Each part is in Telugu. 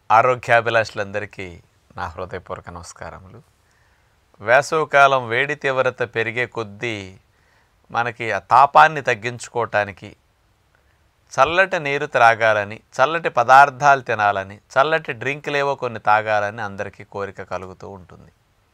ఆరోగ్యాభిలాషులందరికీ నా హృదయపూర్వక నమస్కారములు వేసవికాలం వేడి తీవ్రత పెరిగే కొద్దీ మనకి ఆ తాపాన్ని తగ్గించుకోవటానికి చల్లటి నీరు త్రాగాలని చల్లటి పదార్థాలు తినాలని చల్లటి డ్రింక్లేవో కొన్ని తాగాలని అందరికీ కోరిక కలుగుతూ ఉంటుంది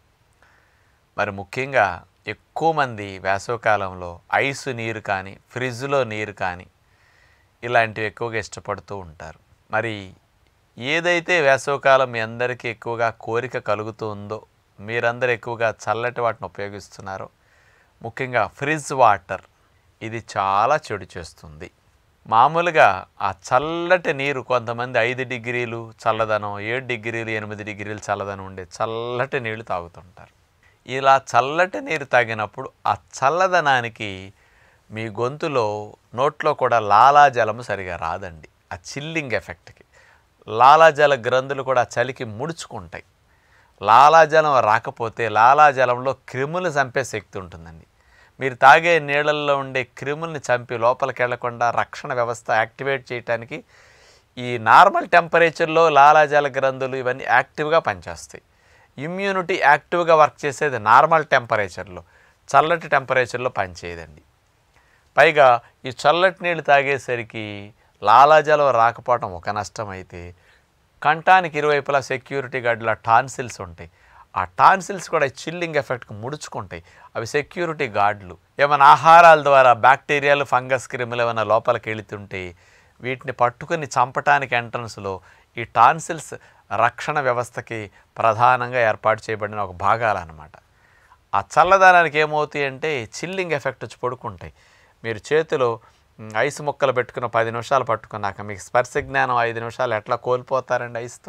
మరి ముఖ్యంగా ఎక్కువ మంది వేసవికాలంలో ఐసు నీరు కానీ ఫ్రిడ్జ్లో నీరు కానీ ఇలాంటివి ఎక్కువగా ఇష్టపడుతూ ఉంటారు మరి ఏదైతే వేసవికాలం మీ అందరికీ ఎక్కువగా కోరిక కలుగుతుందో మీరందరూ ఎక్కువగా చల్లటి వాటిని ఉపయోగిస్తున్నారో ముఖ్యంగా ఫ్రిడ్జ్ వాటర్ ఇది చాలా చెడు చేస్తుంది మామూలుగా ఆ చల్లటి నీరు కొంతమంది ఐదు డిగ్రీలు చల్లదనం ఏడు డిగ్రీలు ఎనిమిది డిగ్రీలు చల్లదనం ఉండే చల్లటి నీళ్లు తాగుతుంటారు ఇలా చల్లటి నీరు తాగినప్పుడు ఆ చల్లదనానికి మీ గొంతులో నోట్లో కూడా లాలాజలము సరిగా రాదండి ఆ చిల్లింగ్ ఎఫెక్ట్కి లాలాజల గ్రంథులు కూడా చలికి ముడుచుకుంటాయి లాలాజలం రాకపోతే లాలాజలంలో క్రిములు చంపే శక్తి ఉంటుందండి మీరు తాగే నీళ్ళల్లో ఉండే క్రిముల్ని చంపి లోపలికి వెళ్లకుండా రక్షణ వ్యవస్థ యాక్టివేట్ చేయడానికి ఈ నార్మల్ టెంపరేచర్లో లాలాజల గ్రంథులు ఇవన్నీ యాక్టివ్గా పనిచేస్తాయి ఇమ్యూనిటీ యాక్టివ్గా వర్క్ చేసేది నార్మల్ టెంపరేచర్లో చల్లటి టెంపరేచర్లో పనిచేయదండి పైగా ఈ చల్లటి నీళ్ళు తాగేసరికి లాలాజలం రాకపోవడం ఒక నష్టం అయితే కంఠానికి ఇరువైపులా సెక్యూరిటీ గార్డుల టాన్సిల్స్ ఉంటాయి ఆ టాన్సిల్స్ కూడా చిల్లింగ్ ఎఫెక్ట్కి ముడుచుకుంటాయి అవి సెక్యూరిటీ గార్డులు ఏమైనా ఆహారాల ద్వారా బ్యాక్టీరియాలు ఫంగస్ క్రిములు ఏమైనా లోపలికి వెళుతుంటే వీటిని పట్టుకుని చంపటానికి ఎంట్రన్స్లో ఈ టాన్సిల్స్ రక్షణ వ్యవస్థకి ప్రధానంగా ఏర్పాటు చేయబడిన ఒక భాగాలు అన్నమాట ఆ చల్లదనానికి ఏమవుతాయి అంటే చిల్లింగ్ ఎఫెక్ట్ వచ్చి పడుకుంటాయి మీరు చేతిలో మ్, ఐస్ ముక్కలు పెట్టుకున్న పది నిమిషాలు పట్టుకున్నాక మీకు స్పర్శ జ్ఞానం ఐదు నిమిషాలు ఎట్లా కోల్పోతారండి ఐస్తో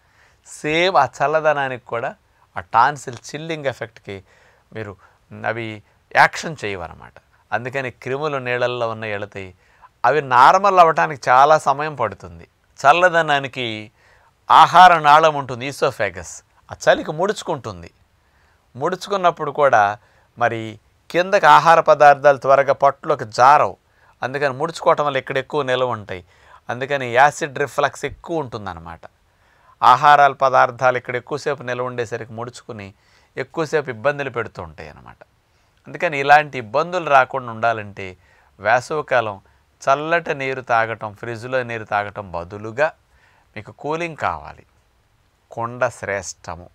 సేమ్ ఆ చల్లదనానికి కూడా ఆ టాన్సిల్ చిల్లింగ్ ఎఫెక్ట్కి మీరు మ్, అవి యాక్షన్ చేయవన్నమాట అందుకని క్రిములు నీళ్ళల్లో ఉన్న వెళతాయి అవి నార్మల్ అవ్వటానికి చాలా సమయం పడుతుంది చల్లదనానికి ఆహార నాళం ఉంటుంది ఈసోఫాగస్ ఆ చలికి ముడుచుకుంటుంది ముడుచుకున్నప్పుడు కూడా మరి కిందకి ఆహార పదార్థాలు త్వరగా పొట్టలోకి జారవు అందుకని ముడుచుకోవటం వల్ల ఇక్కడ ఎక్కువ నిల్వ ఉంటాయి అందుకని యాసిడ్ రిఫ్లక్స్ ఎక్కువ ఉంటుందన్నమాట ఆహారాల పదార్థాలు ఇక్కడ ఎక్కువసేపు నిల్వ ఉండేసరికి ముడుచుకుని ఎక్కువసేపు ఇబ్బందులు పెడుతూ ఉంటాయి అన్నమాట అందుకని ఇలాంటి ఇబ్బందులు రాకుండా ఉండాలంటే వేసవికాలం చల్లటి నీరు తాగటం ఫ్రిడ్జ్లో నీరు తాగటం బదులుగా మీకు కూలింగ్ కావాలి కొండ శ్రేష్టము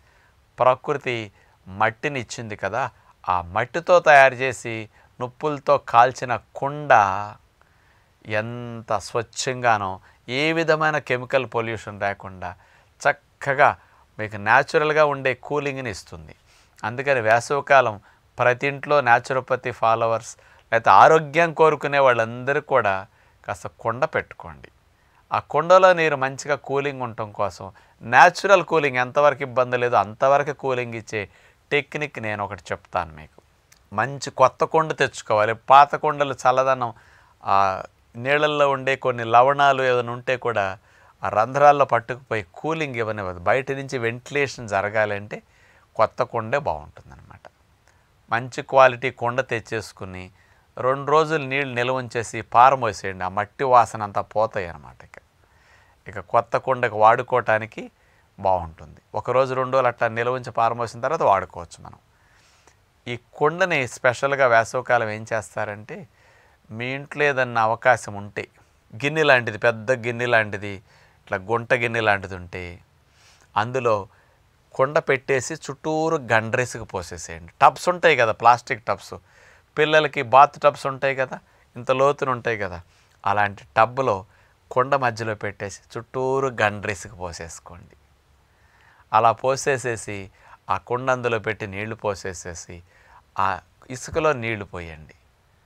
ప్రకృతి మట్టిని ఇచ్చింది కదా ఆ మట్టితో తయారు చేసి నుప్పులతో కాల్చిన కుండ ఎంత స్వచ్ఛంగానో ఏ విధమైన కెమికల్ పొల్యూషన్ లేకుండా చక్కగా మీకు న్యాచురల్గా ఉండే కూలింగ్ని ఇస్తుంది అందుకని వేసవికాలం ప్రతి ఇంట్లో న్యాచురోపతి ఫాలోవర్స్ లేకపోతే ఆరోగ్యం కోరుకునే వాళ్ళందరూ కూడా కాస్త కుండ పెట్టుకోండి ఆ కుండలో నీరు మంచిగా కూలింగ్ ఉండటం కోసం న్యాచురల్ కూలింగ్ ఎంతవరకు ఇబ్బంది లేదో అంతవరకు కూలింగ్ ఇచ్చే టెక్నిక్ నేను ఒకటి చెప్తాను మీకు మంచి కొత్త కుండ తెచ్చుకోవాలి పాత కుండలు చల్లదనం ఆ నీళ్ళల్లో ఉండే కొన్ని లవణాలు ఏదైనా ఉంటే కూడా ఆ రంధ్రాల్లో పట్టుకుపోయి కూలింగ్ ఇవ్వనివ్వదు బయట నుంచి వెంటిలేషన్ జరగాలంటే కొత్త కుండే బాగుంటుందన్నమాట మంచి క్వాలిటీ కుండ తెచ్చేసుకుని రెండు రోజులు నీళ్ళు నిల్వ ఉంచేసి పారమోసేయండి ఆ మట్టి వాసన అంతా పోతాయి అన్నమాట ఇక ఇక కొత్త కుండకు వాడుకోవటానికి బాగుంటుంది ఒక రోజు రెండు రోజులు అట్లా నిల్వ ఉంచి పారమోసిన తర్వాత వాడుకోవచ్చు మనం ఈ కుండని స్పెషల్గా వేసవకాలం ఏం చేస్తారంటే మీ ఇంట్లో ఏదన్నా అవకాశం ఉంటే గిన్నె లాంటిది పెద్ద గిన్నె లాంటిది ఇట్లా గుంట గిన్నె లాంటిది ఉంటే అందులో కుండ పెట్టేసి చుట్టూరు గండ్రేసుకు పోసేసేయండి టబ్స్ ఉంటాయి కదా ప్లాస్టిక్ టబ్స్ పిల్లలకి బాత్ టబ్స్ ఉంటాయి కదా ఇంత లోతున ఉంటాయి కదా అలాంటి టబ్లో కుండ మధ్యలో పెట్టేసి చుట్టూరు గండ్రేసుకు పోసేసుకోండి అలా పోసేసేసి ఆ కుండ అందులో పెట్టి నీళ్లు పోసేసేసి ఆ ఇసుకలో నీళ్లు పోయండి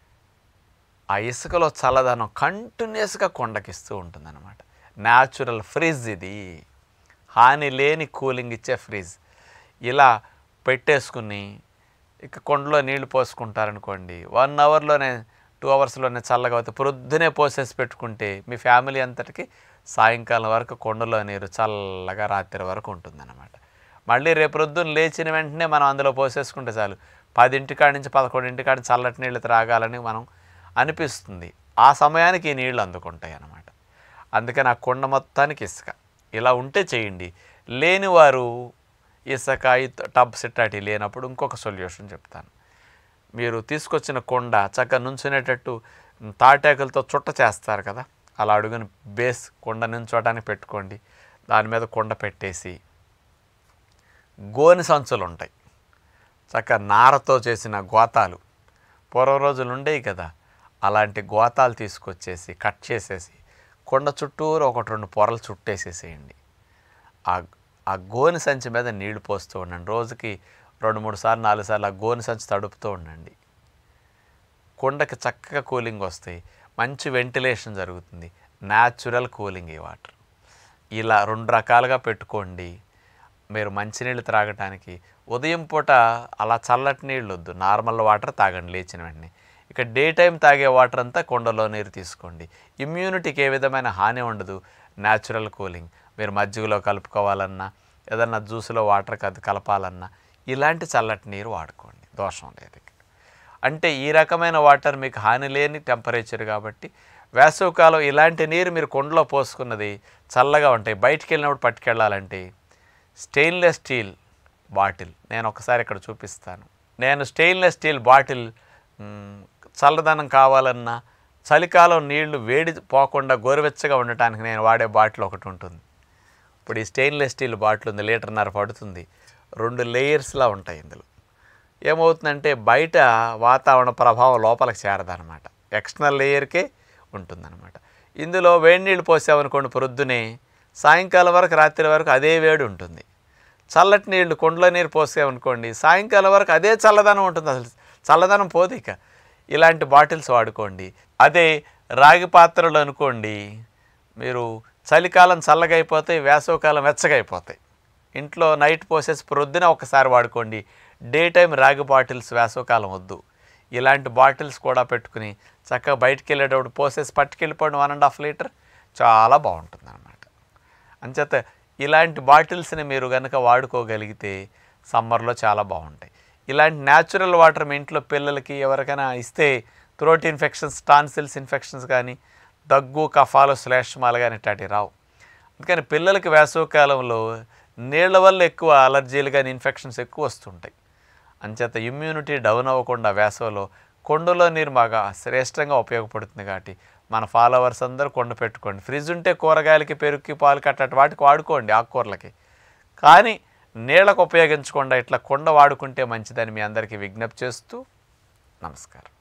ఆ ఇసుకలో చల్లదనం కంటిన్యూస్గా కొండకిస్తూ ఉంటుందన్నమాట న్యాచురల్ ఫ్రిజ్ ఇది హాని లేని కూలింగ్ ఇచ్చే ఫ్రిజ్ ఇలా పెట్టేసుకుని ఇక కొండలో నీళ్లు పోసుకుంటారనుకోండి వన్ అవర్లోనే టూ అవర్స్లోనే చల్లగా అవుతుంది ప్రొద్దునే పోసేసి పెట్టుకుంటే మీ ఫ్యామిలీ అంతటికి సాయంకాలం వరకు కొండలో నీరు చల్లగా రాత్రి వరకు ఉంటుందన్నమాట మళ్ళీ రేపు ప్రొద్దున లేచిన వెంటనే మనం అందులో పోసేసుకుంటే చాలు పదింటికాడ నుంచి పదకొండింటికాడ నుంచి చల్లటి నీళ్ళు త్రాగాలని మనం అనిపిస్తుంది ఆ సమయానికి ఈ నీళ్లు అందుకుంటాయి అన్నమాట అందుకని ఆ కొండ మొత్తానికి ఇసుక ఇలా ఉంటే చేయండి లేని వారు ఇసుక ఇత్- టబ్స్ ఇట్లాంటివి లేనప్పుడు ఇంకొక సొల్యూషన్ చెప్తాను మీరు తీసుకొచ్చిన కొండ చక్కగా నుంచునేటట్టు తాటాకులతో చుట్ట చేస్తారు కదా అలా అడుగుని బేస్ కొండ నుంచోటానికి పెట్టుకోండి దాని మీద కొండ పెట్టేసి గోని సంచులు ఉంటాయి చక్కగా నారతో చేసిన గోతాలు పూర్వ రోజులు ఉండేవి కదా అలాంటి గోతాలు తీసుకొచ్చేసి కట్ చేసేసి కొండ చుట్టూరు ఒకటి రెండు పొరలు చుట్టేసేసేయండి ఆ ఆ గోని సంచి మీద నీళ్లు పోస్తూ ఉండండి రోజుకి రెండు మూడు సార్లు నాలుగు సార్లు ఆ గోని సంచి తడుపుతూ ఉండండి కుండకి చక్కగా కూలింగ్ వస్తాయి మంచి వెంటిలేషన్ జరుగుతుంది న్యాచురల్ కూలింగ్ ఈ వాటర్ ఇలా రెండు రకాలుగా పెట్టుకోండి మీరు మంచినీళ్ళు త్రాగటానికి ఉదయం పూట అలా చల్లటి నీళ్ళు వద్దు నార్మల్ వాటర్ తాగండి లేచిన వెంటనే ఇక డే టైం తాగే వాటర్ అంతా కొండలో నీరు తీసుకోండి ఇమ్యూనిటీకి ఏ విధమైన హాని ఉండదు న్యాచురల్ కూలింగ్ మీరు మజ్జిగలో కలుపుకోవాలన్నా ఏదన్నా జ్యూస్లో వాటర్ కది కలపాలన్నా ఇలాంటి చల్లటి నీరు వాడుకోండి దోషం లేదు ఇక. అంటే ఈ రకమైన వాటర్ మీకు హాని లేని టెంపరేచర్ కాబట్టి వేసవికాలం ఇలాంటి నీరు మీరు కుండలో పోసుకున్నది చల్లగా ఉంటాయి బయటికి వెళ్ళినప్పుడు పట్టుకెళ్ళాలంటే స్టెయిన్లెస్ స్టీల్ బాటిల్ నేను ఒకసారి ఇక్కడ చూపిస్తాను నేను స్టెయిన్లెస్ స్టీల్ బాటిల్ మ్, చల్లదనం కావాలన్నా చలికాలం నీళ్లు వేడి పోకుండా గోరువెచ్చగా ఉండటానికి నేను వాడే బాటిల్ ఒకటి ఉంటుంది ఇప్పుడు ఈ స్టెయిన్లెస్ స్టీల్ బాటిల్ ఉంది లీటర్న్నర పడుతుంది రెండు లేయర్స్లా ఉంటాయి ఇందులో ఏమవుతుందంటే బయట వాతావరణ ప్రభావం లోపలికి చేరదనమాట ఎక్స్టర్నల్ లేయర్కే ఉంటుందన్నమాట ఇందులో వేడి నీళ్ళు పోసామనుకోండి ప్రొద్దునే సాయంకాలం వరకు రాత్రి వరకు అదే వేడి ఉంటుంది చల్లటి నీళ్లు కుండలో నీరు పోసామనుకోండి సాయంకాలం వరకు అదే చల్లదనం ఉంటుంది అసలు చల్లదనం పోదు ఇక ఇలాంటి బాటిల్స్ వాడుకోండి అదే రాగి పాత్రలు అనుకోండి మీరు చలికాలం చల్లగా అయిపోతాయి వేసవికాలం వెచ్చగా అయిపోతాయి ఇంట్లో నైట్ పోసేసి ప్రొద్దున ఒకసారి వాడుకోండి డే టైం రాగి బాటిల్స్ వేసవికాలం వద్దు ఇలాంటి బాటిల్స్ కూడా పెట్టుకుని చక్కగా బయటికి వెళ్ళేటప్పుడు పోసేసి పట్టుకెళ్ళిపోండి వన్ అండ్ హాఫ్ లీటర్ చాలా బాగుంటుంది అనమాట అంచేత ఇలాంటి బాటిల్స్ని మీరు కనుక వాడుకోగలిగితే సమ్మర్లో చాలా బాగుంటాయి ఇలాంటి న్యాచురల్ వాటర్ మీ ఇంట్లో పిల్లలకి ఎవరికైనా ఇస్తే థ్రోట్ ఇన్ఫెక్షన్స్ టాన్సిల్స్ ఇన్ఫెక్షన్స్ కానీ దగ్గు కఫాలు శ్లేష్మాలు కానీ ఇట్లాంటివి రావు అందుకని పిల్లలకి వేసవికాలంలో నీళ్ళ వల్ల ఎక్కువ అలర్జీలు కానీ ఇన్ఫెక్షన్స్ ఎక్కువ వస్తుంటాయి అంచేత ఇమ్యూనిటీ డౌన్ అవ్వకుండా వేసవిలో కొండలో నీరు బాగా శ్రేష్టంగా ఉపయోగపడుతుంది కాబట్టి మన ఫాలోవర్స్ అందరూ కొండ పెట్టుకోండి ఫ్రిడ్జ్ ఉంటే కూరగాయలకి పెరుగుకి పాలు కట్టటి వాటికి వాడుకోండి ఆకుకూరలకి కానీ నీళ్ళకు ఉపయోగించకుండా ఇట్లా కొండ వాడుకుంటే మంచిదని మీ అందరికీ విజ్ఞప్తి చేస్తూ నమస్కారం